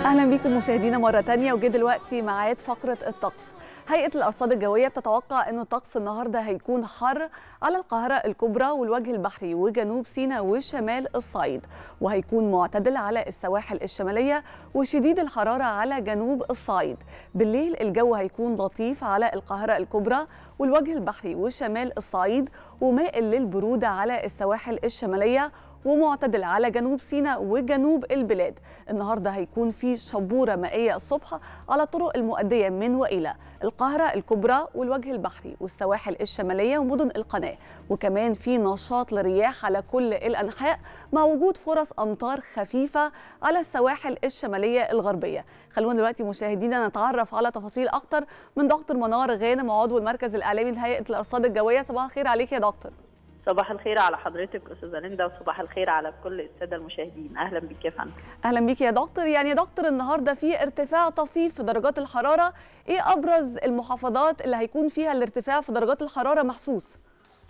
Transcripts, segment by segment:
اهلا بيكم مشاهدينا مره تانية وجه دلوقتي ميعاد فقره الطقس هيئه الارصاد الجويه بتتوقع انه الطقس النهارده هيكون حر على القاهره الكبرى والوجه البحري وجنوب سيناء وشمال الصعيد وهيكون معتدل على السواحل الشماليه وشديد الحراره على جنوب الصعيد بالليل الجو هيكون لطيف على القاهره الكبرى والوجه البحري وشمال الصعيد ومائل للبروده على السواحل الشماليه ومعتدل على جنوب سيناء وجنوب البلاد النهارده هيكون في شبوره مائيه الصبح على الطرق المؤديه من والى القاهره الكبرى والوجه البحري والسواحل الشماليه ومدن القناه وكمان في نشاط لرياح على كل الانحاء مع وجود فرص امطار خفيفه على السواحل الشماليه الغربيه خلونا دلوقتي مشاهدينا نتعرف على تفاصيل اكتر من دكتور منار غانم عضو المركز الاعلامي لهيئه الارصاد الجويه صباح الخير عليك يا دكتور صباح الخير على حضرتك استاذه ليندا وصباح الخير على كل الساده المشاهدين اهلا بيك يا فندم اهلا بيك يا دكتور يعني يا دكتور النهارده في ارتفاع طفيف في درجات الحراره ايه ابرز المحافظات اللي هيكون فيها الارتفاع في درجات الحراره محسوس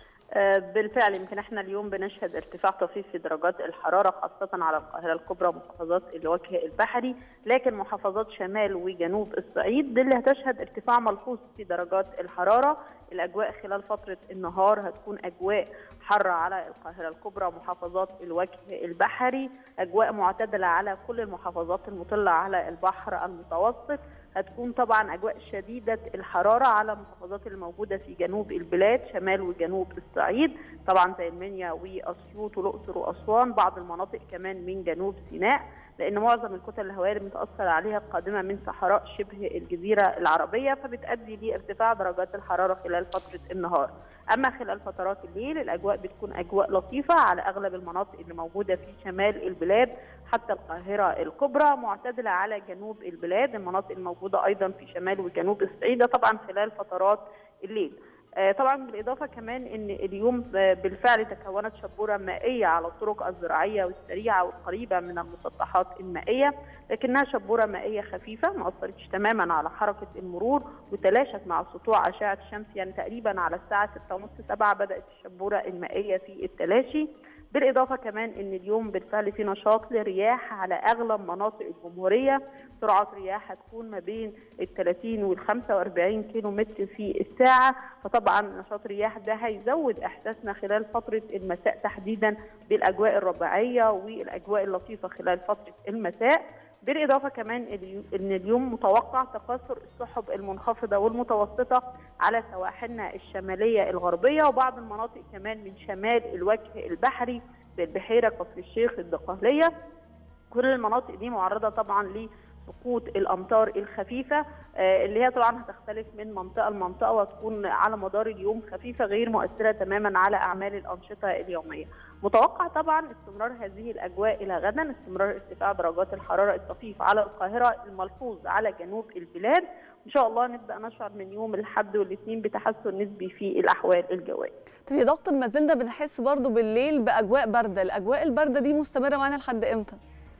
بالفعل يمكن احنا اليوم بنشهد ارتفاع طفيف في درجات الحراره خاصه على القاهره الكبرى ومحافظات الوجه البحري لكن محافظات شمال وجنوب الصعيد دي اللي هتشهد ارتفاع ملحوظ في درجات الحراره الاجواء خلال فتره النهار هتكون اجواء حاره على القاهره الكبرى ومحافظات الوجه البحري اجواء معتدله على كل المحافظات المطله على البحر المتوسط هتكون طبعا اجواء شديده الحراره على المحافظات الموجوده في جنوب البلاد شمال وجنوب الصعيد طبعا زي المنيا واسيوط والاقصر واسوان بعض المناطق كمان من جنوب سيناء لان معظم الكتل الهوائيه اللي متاثر عليها قادمه من صحراء شبه الجزيره العربيه فبتؤدي لارتفاع درجات الحراره خلال فتره النهار اما خلال فترات الليل الاجواء بتكون اجواء لطيفه على اغلب المناطق اللي موجوده في شمال البلاد حتى القاهره الكبرى معتدله على جنوب البلاد المناطق الموجوده ايضا في شمال وجنوب الصعيد طبعا خلال فترات الليل طبعا بالاضافه كمان ان اليوم بالفعل تكونت شبوره مائيه على الطرق الزراعيه والسريعه والقريبه من المسطحات المائيه لكنها شبوره مائيه خفيفه ما اثرتش تماما على حركه المرور وتلاشت مع سطوع اشعه الشمس يعني تقريبا على الساعه 6:30 7 بدات الشبوره المائيه في التلاشي بالاضافه كمان ان اليوم بالفعل في نشاط لرياح على اغلب مناطق الجمهوريه سرعه رياح هتكون ما بين ال 30 وال 45 كيلو متر في الساعه فطبعا نشاط الرياح ده هيزود احساسنا خلال فتره المساء تحديدا بالاجواء الربيعيه والاجواء اللطيفه خلال فتره المساء بالاضافه كمان ان اليوم متوقع تكاثر السحب المنخفضه والمتوسطه على سواحلنا الشماليه الغربيه وبعض المناطق كمان من شمال الوجه البحري زي البحيره كفر الشيخ الدقهليه كل المناطق دي معرضه طبعا لسقوط الامطار الخفيفه اللي هي طبعا هتختلف من منطقه لمنطقه وتكون على مدار اليوم خفيفه غير مؤثره تماما على اعمال الانشطه اليوميه. متوقع طبعا استمرار هذه الاجواء الى غدا استمرار ارتفاع درجات الحراره الطفيف على القاهره الملحوظ على جنوب البلاد ان شاء الله نبدا نشعر من يوم الاحد والاثنين بتحسن نسبي في الاحوال الجويه. طب يا دكتور ما زلنا بنحس برضو بالليل باجواء بارده، الاجواء البارده دي مستمره معانا لحد امتى؟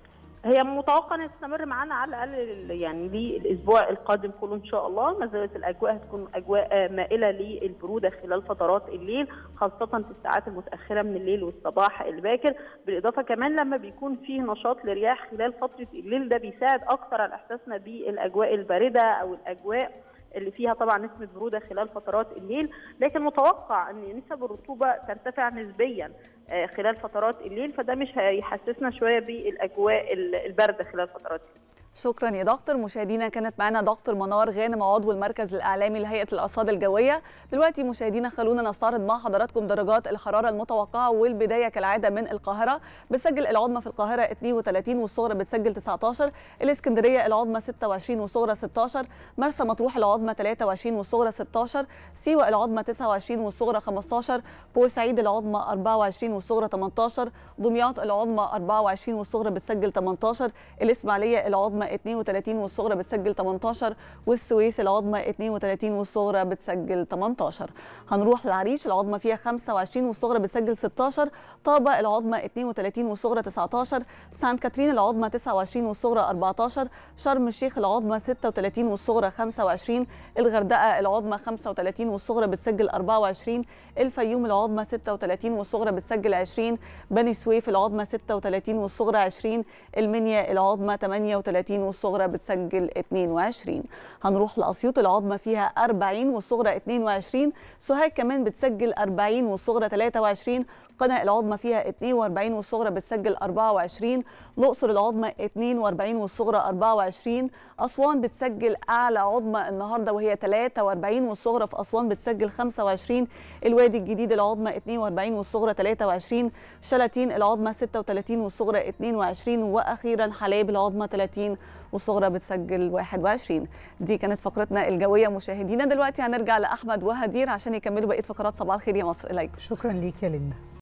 هي متوقع ان تستمر معانا على الاقل يعني للاسبوع القادم كله ان شاء الله ما زالت الاجواء هتكون اجواء مائله للبروده خلال فترات الليل خاصه في الساعات المتاخره من الليل والصباح الباكر بالاضافه كمان لما بيكون فيه نشاط لرياح خلال فتره الليل ده بيساعد اكثر على احساسنا بالاجواء البارده او الاجواء اللي فيها طبعا نسبه بروده خلال فترات الليل لكن متوقع ان نسب الرطوبه ترتفع نسبيا خلال فترات الليل فده مش هيحسسنا شويه بالاجواء البارده خلال فترات الليل شكرا يا دكتور مشاهدينا كانت معنا دكتور منار غانم عضو المركز الاعلامي لهيئه الارصاد الجويه دلوقتي مشاهدينا خلونا نستعرض مع حضراتكم درجات الحراره المتوقعه والبدايه كالعاده من القاهره بتسجل العظمى في القاهره 32 والصغرى بتسجل 19 الاسكندريه العظمى 26 والصغرى 16 مرسى مطروح العظمى 23 والصغرى 16 سيوه العظمى 29 والصغرى 15 بورسعيد العظمى 24 والصغرى 18 دمياط العظمى 24 والصغرى بتسجل 18 الاسماعيليه العظمى 32 والصغرى بتسجل 18 والسويس العظمى 32 والصغرى بتسجل 18 هنروح للعريش العظمى فيها 25 والصغرى بتسجل 16 طابة العظمى 32 والصغرى 19 سانت كاترين العظمى 29 والصغرى 14 شرم الشيخ العظمى 36 والصغرى 25 الغردقة العظمى 35 والصغرى بتسجل 24 الفيوم العظمى 36 والصغرى بتسجل 20 بني سويف العظمى 36 والصغرى 20 المنيا العظمى 38 30 والصغرى بتسجل 22 هنروح لأسيوط العظمى فيها 40 والصغرى 22 سوهاج كمان بتسجل 40 والصغرى 23 قنا العظمى فيها 42 والصغرى بتسجل 24 الأقصر العظمى 42 والصغرى 24 أسوان بتسجل أعلى عظمى النهارده وهي 43 والصغرى في أسوان بتسجل 25 الوادي الجديد العظمى 42 والصغرى 23 شلاتين العظمى 36 والصغرى 22 وأخيرا حلايب العظمى 30 والصغرى بتسجل 21 دي كانت فقرتنا الجوية مشاهدينا دلوقتي هنرجع لأحمد وهدير عشان يكملوا بقية فقرات صباح الخير يا مصر إليكم شكرا ليك يا ليندا